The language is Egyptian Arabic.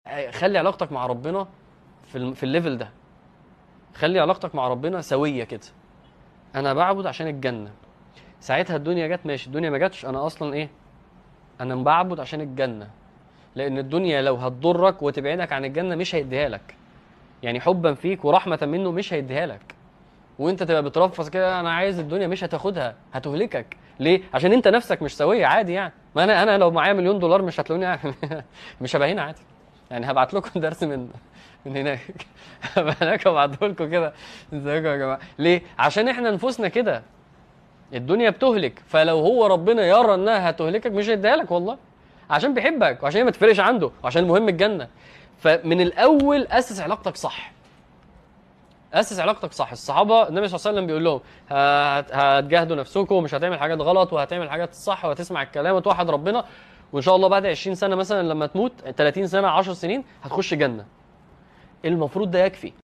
خلي علاقتك مع ربنا في الم- في الليفل ده خلي علاقتك مع ربنا سويه كده انا بعبد عشان الجنه ساعتها الدنيا جت ماشي الدنيا ما جاتش انا اصلا ايه انا بعبد عشان الجنه لان الدنيا لو هتضرك وتبعدك عن الجنه مش هيديها لك يعني حبا فيك ورحمه منه مش هيديها لك وانت تبقى بترفض كده انا عايز الدنيا مش هتاخدها هتهلكك ليه عشان انت نفسك مش سويه عادي يعني ما انا انا لو معايا مليون دولار مش هتلاقوني يعني مش هبقى هنا عادي يعني هبعت لكم درس من من هناك هبقى هناك ابعته لكم كده ازيكم يا جماعه ليه عشان احنا نفوسنا كده الدنيا بتهلك فلو هو ربنا يرى انها هتهلكك مش هيديها لك والله عشان بيحبك وعشان هي ما تفرقش عنده وعشان المهم الجنه فمن الاول اسس علاقتك صح اسس علاقتك صح الصحابه النبي صلى الله عليه وسلم بيقول لهم هت- هتجاهدوا نفسكم ومش هتعمل حاجات غلط وهتعمل حاجات صح وهتسمع الكلام وتوحد ربنا وان شاء الله بعد 20 سنه مثلا لما تموت 30 سنه 10 سنين هتخش جنه المفروض ده يكفي